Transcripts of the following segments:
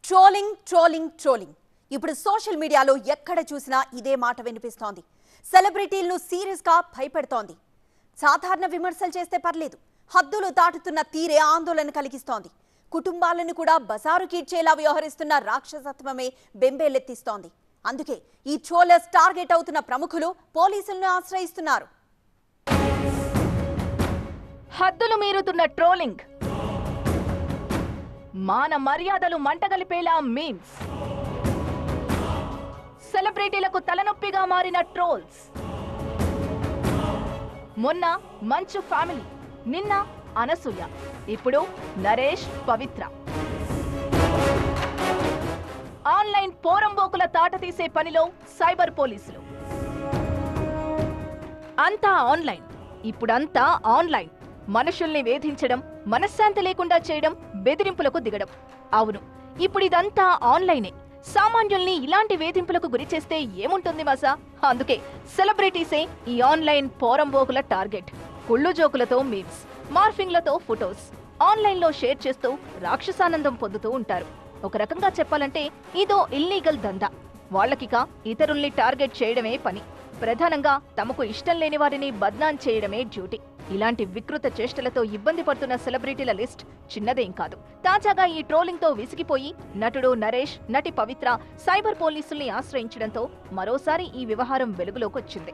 trolling trolling trolling ఇప్పుడు social మీడియాలో ఎక్కడ చూసినా ఇదే మాట వినిపిస్తోంది సెలబ్రిటీలను సీరియస్ గా భయపెడుతోంది సాధారణ విమర్శలు చేస్తే పర్లేదు హద్దులు దాటుతున్న తీరే ఆందోళన కలిగిస్తోంది కుటుంబాలను కూడా బజారు కీడ్చేలా వ్యవహరిస్తున్న రాక్షసత్వమే బెంబేలెత్తిస్తోంది అందుకే ఈ ట్రోలర్స్ టార్గెట్ అవుతున్న ప్రముఖులు పోలీసులను ఆశ్రయిస్తున్నారు హద్దులు మీరుతున్న ట్రోలింగ్ మాన మర్యాదలు మంటగలిపేలా మీమ్స్ సెలబ్రిటీలకు తలనొప్పిగా మారిన ట్రోల్స్ మొన్న మంచు ఫ్యామిలీ నిన్న అనసూయ ఇప్పుడు నరేష్ పవిత్ర ఆన్లైన్ పోరంబోకుల తాట తీసే పనిలో సైబర్ పోలీసులు అంతా ఆన్లైన్ ఇప్పుడంతా ఆన్లైన్ మనుషుల్ని వేధించడం మనశ్శాంతి లేకుండా చేయడం బెదిరింపులకు దిగడం అవును ఇప్పుడు ఇదంతా ఆన్లైనే సామాన్యుల్ని ఇలాంటి వేధింపులకు గురి చేస్తే ఏముంటుంది మసా అందుకే సెలబ్రిటీసే ఈ ఆన్లైన్ పోరంబోకుల టార్గెట్ కుళ్ళు జోకులతో మీమ్స్ మార్ఫింగ్లతో ఫొటోస్ ఆన్లైన్లో షేర్ చేస్తూ రాక్షసానందం పొందుతూ ఉంటారు ఒక రకంగా చెప్పాలంటే ఇదో ఇల్లీగల్ దందా వాళ్ళకిక ఇతరుల్ని టార్గెట్ చేయడమే పని ప్రధానంగా తమకు ఇష్టం లేని వారిని బద్నాం చేయడమే డ్యూటీ ఇలాంటి వికృత చేష్టలతో ఇబ్బంది పడుతున్న సెలబ్రిటీల లిస్ట్ చిన్నదేం కాదు తాజాగా ఈ ట్రోలింగ్ తో విసిగిపోయి నటుడు నరేష్ నటి పవిత్ర సైబర్ పోలీసుల్ని ఆశ్రయించడంతో మరోసారి ఈ వ్యవహారం వెలుగులోకొచ్చింది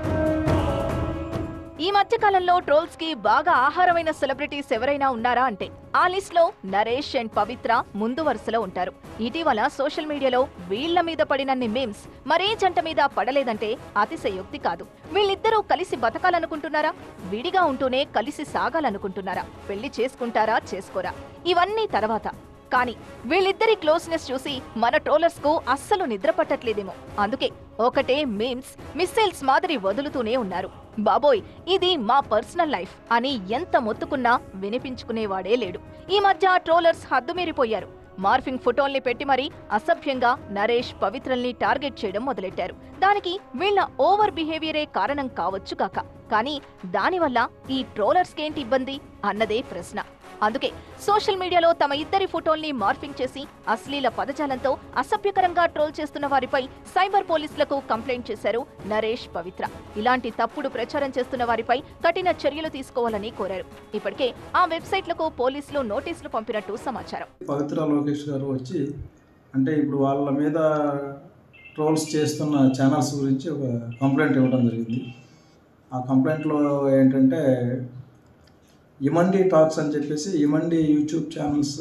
ఈ మధ్య కాలంలో ట్రోల్స్ కి బాగా ఆహారమైన సెలబ్రిటీస్ ఎవరైనా ఉన్నారా అంటే ఆ లిస్ట్ లో నరేష్ అండ్ పవిత్ర ముందు వరుసలో ఉంటారు ఇటీవల సోషల్ మీడియాలో వీళ్ల మీద పడినన్ని మీమ్స్ మరే జంట మీద పడలేదంటే అతిశయోక్తి కాదు వీళ్ళిద్దరూ కలిసి బతకాలనుకుంటున్నారా విడిగా ఉంటూనే కలిసి సాగాలనుకుంటున్నారా పెళ్లి చేసుకుంటారా చేసుకోరా ఇవన్నీ తర్వాత కానీ వీళ్ళిద్దరి క్లోజ్నెస్ చూసి మన ట్రోలర్స్ కు అస్సలు నిద్ర పట్టట్లేదేమో అందుకే ఒకటే మీమ్స్ మిస్సైల్స్ మాదిరి వదులుతూనే ఉన్నారు బాబోయ్ ఇది మా పర్సనల్ లైఫ్ అని ఎంత మొత్తుకున్నా వినిపించుకునేవాడే లేడు ఈ మధ్య ట్రోలర్స్ హద్దుమీరిపోయారు మార్ఫింగ్ ఫోటోల్ని పెట్టి మరీ అసభ్యంగా నరేష్ పవిత్రల్ని టార్గెట్ చేయడం మొదలెట్టారు దానికి వీళ్ళ ఓవర్ బిహేవియరే కారణం కావచ్చు కాక కానీ దానివల్ల ఈ ట్రోలర్స్కేంటి ఇబ్బంది అన్నదే ప్రశ్న అందుకే సోషల్ మీడియాలో తమ ఇద్దరి ఫోటోల్ని మార్ఫింగ్ చేసి అశ్లీల పదజాలంతో అసభ్యకరంగా ట్రోల్ చేస్తున్న వారిపై సైబర్ పోలీసులకు కంప్లైంట్ చేశారు నరేష్ పవిత్ర ఇలాంటి తప్పుడు ప్రచారం చేస్తున్న వారిపై కఠిన చర్యలు తీసుకోవాలని కోరారు ఇప్పటికే ఆ వెబ్సైట్లకు పోలీసులు నోటీసులు పంపినట్టు సమాచారం పవిత్ర లోకేష్ గారు వచ్చి అంటే ఇప్పుడు వాళ్ళ మీద ట్రోల్స్ చేస్తున్న ఛానల్స్ గురించి ఒక కంప్లైంట్ ఇవ్వడం జరిగింది ఆ కంప్లైంట్లో ఏంటంటే ఇమండి టాక్స్ అని చెప్పేసి ఇమండి యూట్యూబ్ ఛానల్స్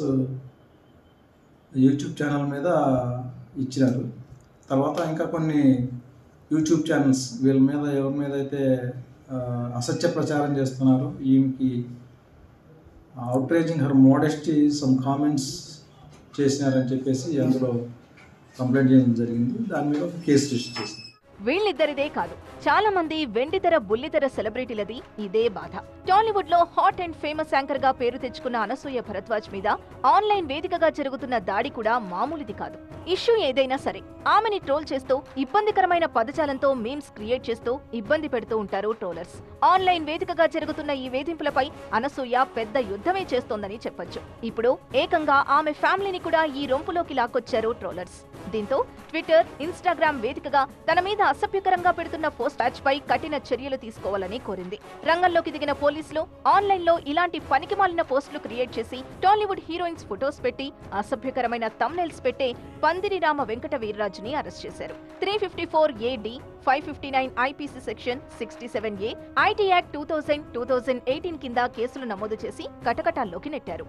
యూట్యూబ్ ఛానల్ మీద ఇచ్చినారు తర్వాత ఇంకా కొన్ని యూట్యూబ్ ఛానల్స్ వీళ్ళ మీద ఎవరి మీద అయితే ఆ, అసత్య ప్రచారం చేస్తున్నారు ఈమెకి outraging her modesty some comments చేసినారని చెప్పేసి అందులో కంప్లైంట్ చేయడం జరిగింది దాని మీద ఒక కేసు రిజిస్టర్ చేసింది వీళ్ళిద్దరిదే కాదు చాలా మంది వెండితెర బుల్లితెర సెలబ్రిటీలది ఇదే బాధ టాలీవుడ్ లో హాట్ అండ్ ఫేమస్ యాంకర్ గా పేరు తెచ్చుకున్న అనసూయ భరద్వాజ్ మీద ఆన్లైన్ వేదికగా జరుగుతున్న దాడి కూడా మామూలుది కాదు ఇష్యూ ఏదైనా సరే ఆమెని ట్రోల్ చేస్తూ ఇబ్బందికరమైన పదజాలంతో మీమ్స్ క్రియేట్ చేస్తూ ఇబ్బంది పెడుతూ ఉంటారు ట్రోలర్స్ ఆన్లైన్ వేదికగా జరుగుతున్న ఈ వేధింపులపై అనసూయ పెద్ద యుద్ధమే చేస్తోందని చెప్పొచ్చు ఇప్పుడు ఏకంగా ఆమె ఫ్యామిలీని కూడా ఈ రొంపులోకి లాక్కొచ్చారు ట్రోలర్స్ దీంతో ట్విట్టర్ ఇన్స్టాగ్రామ్ వేదికగా తన మీద అసభ్యకరంగా పెడుతున్న పోస్ట్ బ్యాచ్ పై కఠిన చర్యలు తీసుకోవాలని కోరింది రంగంలోకి దిగిన పోలీసులు ఆన్లైన్ లో ఇలాంటి పనికిమాలిన పోస్టులు క్రియేట్ చేసి టాలీవుడ్ హీరోయిన్స్ ఫొటోస్ పెట్టి అసభ్యకరమైన తమ్నెల్స్ పెట్టే పందిరి రామ వెంకట వీర్రాజుని అరెస్ట్ చేశారు three fifty four A D five fifty nine IPC section sixty seven A IT act two thousand two thousand eighteen కింద కేసులు నమోదు చేసి కటకటాల్లోకి నెట్టారు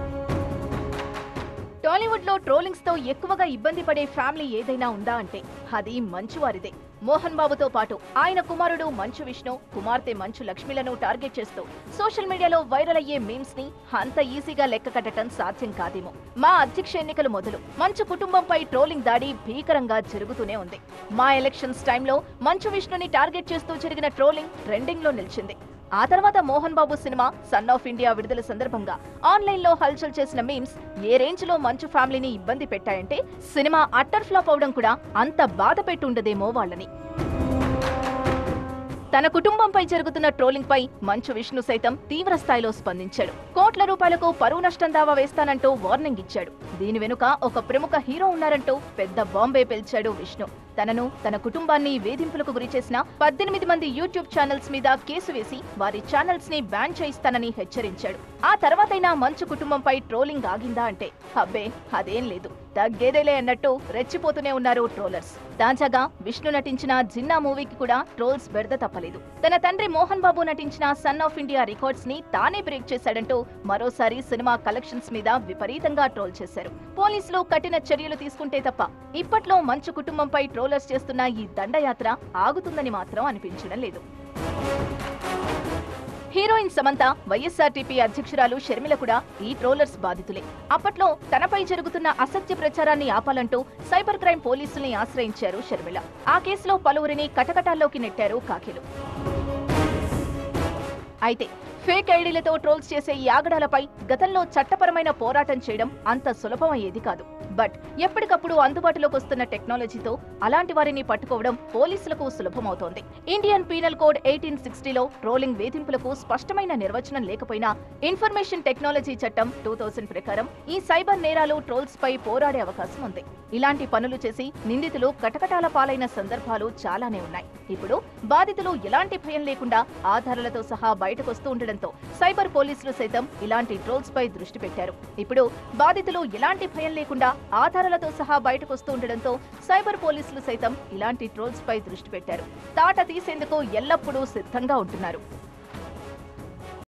టాలీవుడ్ లో ట్రోలింగ్స్ తో ఎక్కువగా ఇబ్బంది పడే ఫ్యామిలీ ఏదైనా ఉందా అంటే అది మంచు వారిదే మోహన్ బాబుతో పాటు ఆయన కుమారుడు మంచు విష్ణు కుమార్తె మంచు లక్ష్మిలను టార్గెట్ చేస్తూ సోషల్ మీడియాలో వైరల్ అయ్యే మీమ్స్ ని అంత ఈజీగా లెక్క కట్టడం సాధ్యం కాదేమో మా అధ్యక్ష ఎన్నికలు మొదలు మంచు కుటుంబంపై ట్రోలింగ్ దాడి భీకరంగా జరుగుతూనే ఉంది మా ఎలక్షన్స్ టైంలో మంచు విష్ణుని టార్గెట్ చేస్తూ జరిగిన ట్రోలింగ్ ట్రెండింగ్ లో నిలిచింది ఆ తర్వాత Mohan Babu cinema son of India విడుదల సందర్భంగా ఆన్లైన్ లో హల్చల్ చేసిన మీమ్స్ ఏ రేంజ్ లో మంచు ఫ్యామిలీని ఇబ్బంది పెట్టాయంటే సినిమా అట్టర్ ఫ్లాప్ అవడం కూడా అంత బాధ పెట్టుండదేమో వాళ్ళని తన కుటుంబంపై జరుగుతున్న ట్రోలింగ్ పై మంచు విష్ణు సైతం తీవ్ర స్థాయిలో స్పందించాడు కోట్ల రూపాయలకు పరువు నష్టం దావా వేస్తానంటూ వార్నింగ్ ఇచ్చాడు దీని వెనుక ఒక ప్రముఖ హీరో ఉన్నారంటూ పెద్ద బాంబే పెల్చాడు విష్ణు తనను తన కుటుంబాన్ని వేధింపులకు గురిచేసిన పద్దెనిమిది మంది యూట్యూబ్ ఛానల్స్ మీద కేసు వేసి వారి ఛానల్స్ ని బ్యాన్ చేయిస్తానని హెచ్చరించాడు ఆ తర్వాతైనా మంచు కుటుంబంపై ట్రోలింగ్ ఆగిందా అంటే అబ్బే అదేం లేదు తగ్గేదేలే అన్నట్టు రెచ్చిపోతూనే ఉన్నారు ట్రోలర్స్ తాజాగా విష్ణు నటించిన జిన్నా మూవీకి కూడా ట్రోల్స్ బెడద తప్పలేదు తన తండ్రి మోహన్ బాబు నటించిన సన్ ఆఫ్ ఇండియా రికార్డ్స్ ని తానే బ్రేక్ చేశాడంటూ మరోసారి సినిమా కలెక్షన్స్ మీద విపరీతంగా ట్రోల్ చేశారు పోలీసులు కఠిన చర్యలు తీసుకుంటే తప్ప ఇప్పట్లో మంచు కుటుంబంపై ట్రోలర్స్ చేస్తున్న ఈ దండయాత్ర ఆగుతుందని మాత్రం అనిపించడం లేదు హీరోయిన్ సమంత వైఎస్ఆర్టీపీ అధ్యక్షురాలు షర్మిల కూడా ఈ ట్రోలర్స్ బాధితులే అప్పట్లో తనపై జరుగుతున్న అసత్య ప్రచారాన్ని ఆపాలంటూ సైబర్ క్రైమ్ పోలీసుల్ని ఆశ్రయించారు షర్మిల ఆ కేసులో పలువురిని కటకటాల్లోకి నెట్టారు కాకిలు అయితే ఫేక్ ఐడీలతో ట్రోల్స్ చేసే ఈ ఆగడాలపై గతంలో చట్టపరమైన పోరాటం చేయడం అంత సులభమయ్యేది కాదు బట్ ఎప్పటికప్పుడు అందుబాటులోకి వస్తున్న టెక్నాలజీతో అలాంటి వారిని పట్టుకోవడం పోలీసులకు సులభమవుతోంది ఇండియన్ పీనల్ కోడ్ ఎయిటీన్ సిక్స్టీలో ట్రోలింగ్ వేధింపులకు స్పష్టమైన నిర్వచనం లేకపోయినా ఇన్ఫర్మేషన్ టెక్నాలజీ చట్టం టూ థౌసండ్ ప్రకారం ఈ సైబర్ నేరాలు ట్రోల్స్ పై పోరాడే అవకాశం ఉంది ఇలాంటి పనులు చేసి నిందితులు కటకటాల పాలైన సందర్భాలు చాలానే ఉన్నాయి ఇప్పుడు బాధితులు ఎలాంటి భయం లేకుండా ఆధారాలతో సహా బయటకొస్తూ ఉండడంతో సైబర్ పోలీసులు సైతం ఇలాంటి ట్రోల్స్ పై దృష్టి పెట్టారు ఇప్పుడు బాధితులు ఎలాంటి భయం లేకుండా ఆధారాలతో సహా బయటకొస్తూ ఉండడంతో సైబర్ పోలీసులు సైతం ఇలాంటి ట్రోల్స్ పై దృష్టి పెట్టారు తాట తీసేందుకు ఎల్లప్పుడూ సిద్ధంగా ఉంటున్నారు